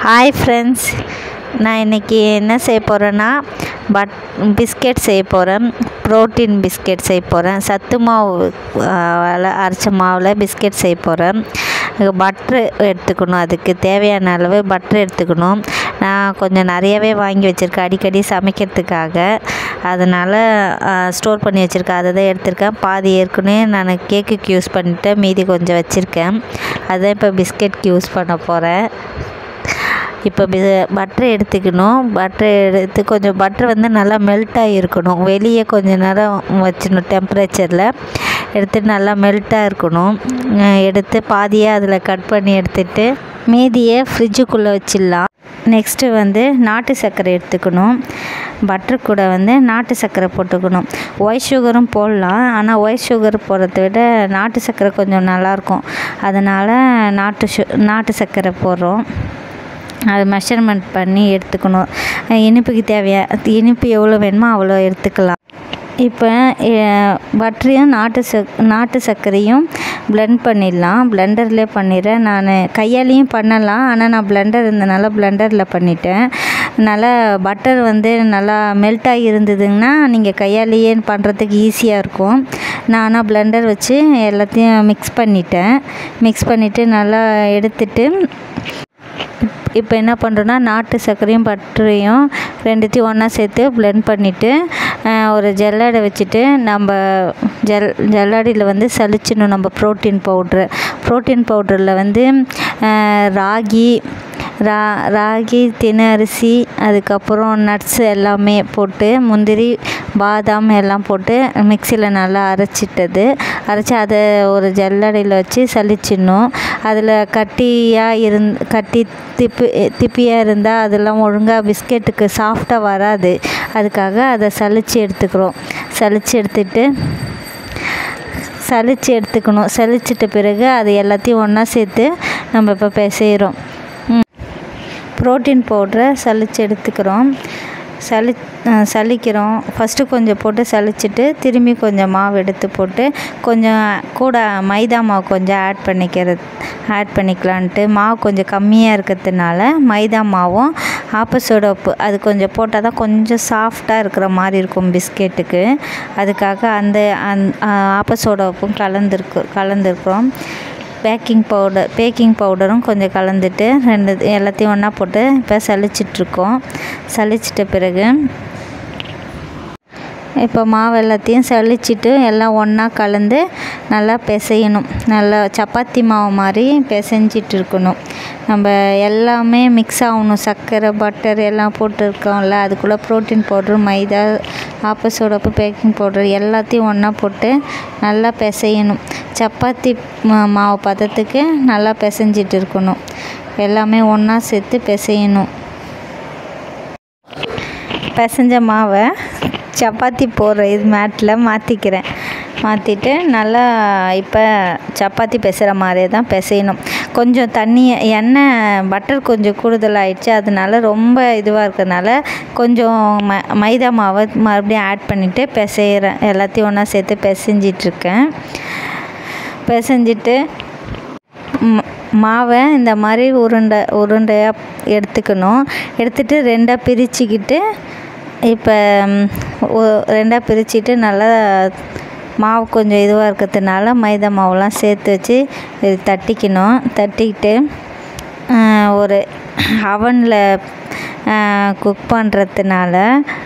hi friends நான் இன்றைக்கி என்ன செய்ய போகிறேன்னா பட் பிஸ்கெட் செய்ய போகிறேன் ப்ரோட்டீன் பிஸ்கெட் செய்ய போகிறேன் சத்து மாவு அரைச்ச மாவில் பிஸ்கெட் செய்ய போகிறேன் பட்ரு எடுத்துக்கணும் அதுக்கு தேவையான அளவு பட்ரு எடுத்துக்கணும் நான் கொஞ்சம் நிறையவே வாங்கி வச்சுருக்கேன் அடிக்கடி சமைக்கிறதுக்காக அதனால் ஸ்டோர் பண்ணி வச்சுருக்கேன் அதை தான் எடுத்திருக்கேன் பாதி ஏற்கனவே நான் கேக்குக்கு யூஸ் பண்ணிவிட்டேன் மீதி கொஞ்சம் வச்சுருக்கேன் அதான் இப்போ பிஸ்கெட்க்கு யூஸ் பண்ண போகிறேன் இப்போ பி பட்டரை எடுத்துக்கணும் பட்டரை எடுத்து கொஞ்சம் பட்டர் வந்து நல்லா மெல்ட்டாக இருக்கணும் வெளியே கொஞ்சம் நேரம் வச்சிடணும் டெம்பரேச்சரில் எடுத்து நல்லா மெல்ட்டாக இருக்கணும் எடுத்து பாதியை அதில் கட் பண்ணி எடுத்துட்டு மீதியை ஃப்ரிட்ஜுக்குள்ளே வச்சிடலாம் நெக்ஸ்ட்டு வந்து நாட்டு சர்க்கரை எடுத்துக்கணும் பட்டர் கூட வந்து நாட்டு சர்க்கரை போட்டுக்கணும் ஒயிட் சுகரும் போடலாம் ஆனால் ஒயிட் சுகர் போடுறத விட நாட்டு சர்க்கரை கொஞ்சம் நல்லாயிருக்கும் அதனால் நாட்டு சு நாட்டு சர்க்கரை போடுறோம் அது மெஷர்மெண்ட் பண்ணி எடுத்துக்கணும் இனிப்புக்கு தேவையா இனிப்பு எவ்வளோ வேணுமோ அவ்வளோ எடுத்துக்கலாம் இப்போ பட்டரையும் நாட்டு சக் நாட்டு சர்க்கரையும் பிளெண்ட் பண்ணிடலாம் பிளெண்டர்லேயே பண்ணிடுறேன் நான் கையாலேயும் பண்ணலாம் ஆனால் நான் பிளெண்டர் இருந்தனால பிளெண்டரில் பண்ணிட்டேன் நல்லா பட்டர் வந்து நல்லா மெல்ட்டாகி இருந்ததுங்கன்னா நீங்கள் கையாலேயே பண்ணுறதுக்கு ஈஸியாக இருக்கும் நான் ஆனால் பிளெண்டர் வச்சு எல்லாத்தையும் மிக்ஸ் பண்ணிட்டேன் மிக்ஸ் பண்ணிவிட்டு நல்லா எடுத்துட்டு இப்போ என்ன பண்ணுறோன்னா நாட்டு சர்க்கரையும் பட்டரையும் ரெண்டுத்தையும் ஒன்றா சேர்த்து பிளெண்ட் பண்ணிவிட்டு ஒரு ஜல்லடை வச்சுட்டு நம்ம ஜல் ஜல்லடையில் வந்து சலிச்சிடணும் நம்ம ப்ரோட்டீன் பவுட்ரு ப்ரோட்டீன் பவுட்ரில் வந்து ராகி ரா ராகி தினை அரிசி அதுக்கப்புறம் நட்ஸு எல்லாமே போட்டு முந்திரி பாதாம் எல்லாம் போட்டு மிக்சியில் நல்லா அரைச்சிட்டது அரைச்சி அதை ஒரு ஜல்லடையில் வச்சு சலிச்சிடணும் அதில் கட்டியாக இருந் கட்டி திப்பி திப்பியாக இருந்தால் அதெல்லாம் ஒழுங்காக பிஸ்கெட்டுக்கு சாஃப்டாக வராது அதுக்காக அதை சலித்து எடுத்துக்கிறோம் சலித்து எடுத்துட்டு சலித்து எடுத்துக்கணும் சலிச்சிட்ட பிறகு அது எல்லாத்தையும் ஒன்றா சேர்த்து நம்ம இப்போ பிசைகிறோம் ப்ரோட்டீன் பவுட்ரை சலித்து எடுத்துக்கிறோம் சளி சலிக்கிறோம் ஃபஸ்ட்டு கொஞ்சம் போட்டு சலிச்சிட்டு திரும்பி கொஞ்சம் மாவு எடுத்து போட்டு கொஞ்சம் கூட மைதா மாவு கொஞ்சம் ஆட் பண்ணிக்கிறது ஆட் பண்ணிக்கலான்ட்டு மாவு கொஞ்சம் கம்மியாக இருக்கிறதுனால மைதா மாவும் ஆப்பசோட உப்பு அது கொஞ்சம் போட்டால் தான் கொஞ்சம் சாஃப்டாக இருக்கிற மாதிரி இருக்கும் பிஸ்கெட்டுக்கு அதுக்காக அந்த அந் ஆப்பசோட உப்பும் கலந்துருக்கு கலந்துருக்குறோம் பேக்கிங் பவுடர் பேக்கிங் பவுடரும் கொஞ்சம் கலந்துட்டு ரெண்டு எல்லாத்தையும் ஒன்றா போட்டு இப்போ சளிச்சிட்ருக்கோம் சளிச்சிட்ட பிறகு இப்போ மாவு எல்லாத்தையும் சளிச்சிட்டு எல்லாம் ஒன்றா கலந்து நல்லா பிசையணும் நல்லா சப்பாத்தி மாவு மாதிரி பிசைஞ்சிட்டு இருக்கணும் நம்ம எல்லாமே மிக்ஸ் ஆகணும் சர்க்கரை பட்டர் எல்லாம் போட்டுருக்கோம்ல அதுக்குள்ளே ப்ரோட்டீன் பவுட்ரு மைதா ஆப்பசோடப்பு பேக்கிங் பவுடர் எல்லாத்தையும் ஒன்றா போட்டு நல்லா பிசையணும் சப்பாத்தி மாவு பதத்துக்கு நல்லா பிசைஞ்சிட்டு இருக்கணும் எல்லாமே ஒன்றா சேர்த்து பிசையணும் பிசைஞ்ச மாவை சப்பாத்தி போடுற இது மேட்டில் மாற்றிக்கிறேன் மாற்றிட்டு நல்லா இப்போ சப்பாத்தி பிசைகிற மாதிரியே தான் பிசையணும் கொஞ்சம் தண்ணி எண்ணெய் பட்டர் கொஞ்சம் கூடுதலாகிடுச்சு அதனால ரொம்ப இதுவாக இருக்கிறதுனால கொஞ்சம் ம மைதா மாவை மறுபடியும் ஆட் பண்ணிவிட்டு பிசைகிறேன் எல்லாத்தையும் ஒன்றா சேர்த்து பிசைஞ்சிட்ருக்கேன் பிசைஞ்சிட்டு மாவை இந்த மாதிரி உருண்டை உருண்டையாக எடுத்துக்கணும் எடுத்துகிட்டு ரெண்டாக பிரிச்சுக்கிட்டு இப்போ ரெண்டாக பிரிச்சுட்டு நல்லா மாவு கொஞ்சம் இதுவாக இருக்கிறதுனால மைதா மாவுலாம் சேர்த்து வச்சு இது தட்டிக்கணும் தட்டிக்கிட்டு ஒரு அவனில் குக் பண்ணுறதுனால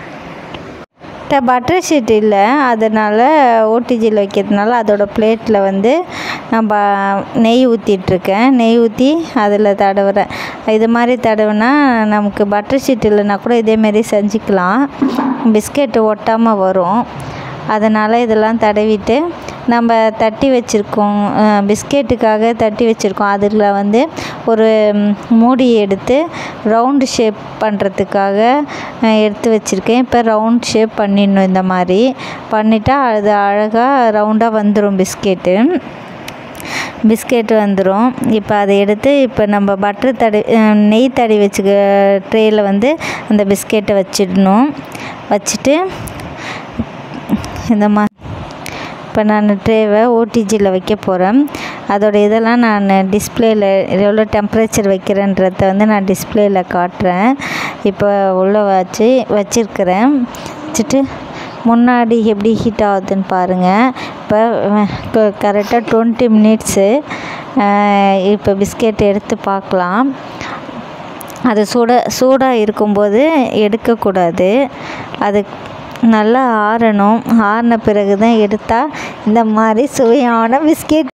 பட்டர் ஷீட் இல்லை அதனால் ஓடிஜியில் வைக்கிறதுனால அதோடய பிளேட்டில் வந்து நம்ம நெய் ஊற்றிட்டுருக்கேன் நெய் ஊற்றி அதில் தடவுறேன் இது மாதிரி தடவுனா நமக்கு பட்டர் ஷீட் இல்லைனா கூட இதேமாரி செஞ்சுக்கலாம் பிஸ்கெட்டு ஒட்டாமல் வரும் அதனால் இதெல்லாம் தடவிட்டு நம்ம தட்டி வச்சுருக்கோம் பிஸ்கெட்டுக்காக தட்டி வச்சுருக்கோம் அதில் வந்து ஒரு மூடி எடுத்து ரவுண்டு ஷேப் பண்ணுறதுக்காக எடுத்து வச்சுருக்கேன் இப்போ ரவுண்ட் ஷேப் பண்ணிடணும் இந்த மாதிரி பண்ணிட்டா அது அழகாக ரவுண்டாக வந்துடும் பிஸ்கெட்டு பிஸ்கெட் வந்துடும் இப்போ அதை எடுத்து இப்போ நம்ம பட்ரு தடவி நெய் தடவி வச்சுக்க ட்ரேயில் வந்து அந்த பிஸ்கெட்டை வச்சிடணும் வச்சுட்டு இந்த மா இப்போ நான் ட்ரேவை ஓடிஜியில் வைக்க போகிறேன் அதோட இதெல்லாம் நான் டிஸ்பிளேயில் எவ்வளோ டெம்பரேச்சர் வைக்கிறேன்றத வந்து நான் டிஸ்பிளேயில் காட்டுறேன் இப்போ உள்ளே வச்சு வச்சுருக்கிறேன் வச்சுட்டு முன்னாடி எப்படி ஹீட் ஆகுதுன்னு பாருங்கள் இப்போ கரெக்டாக டுவெண்ட்டி மினிட்ஸு இப்போ பிஸ்கெட் எடுத்து பார்க்கலாம் அது சூட சூடாக இருக்கும்போது எடுக்கக்கூடாது அது நல்லா ஆறணும் ஆறின பிறகு தான் எடுத்தால் இந்த மாதிரி சுவையான பிஸ்கெட்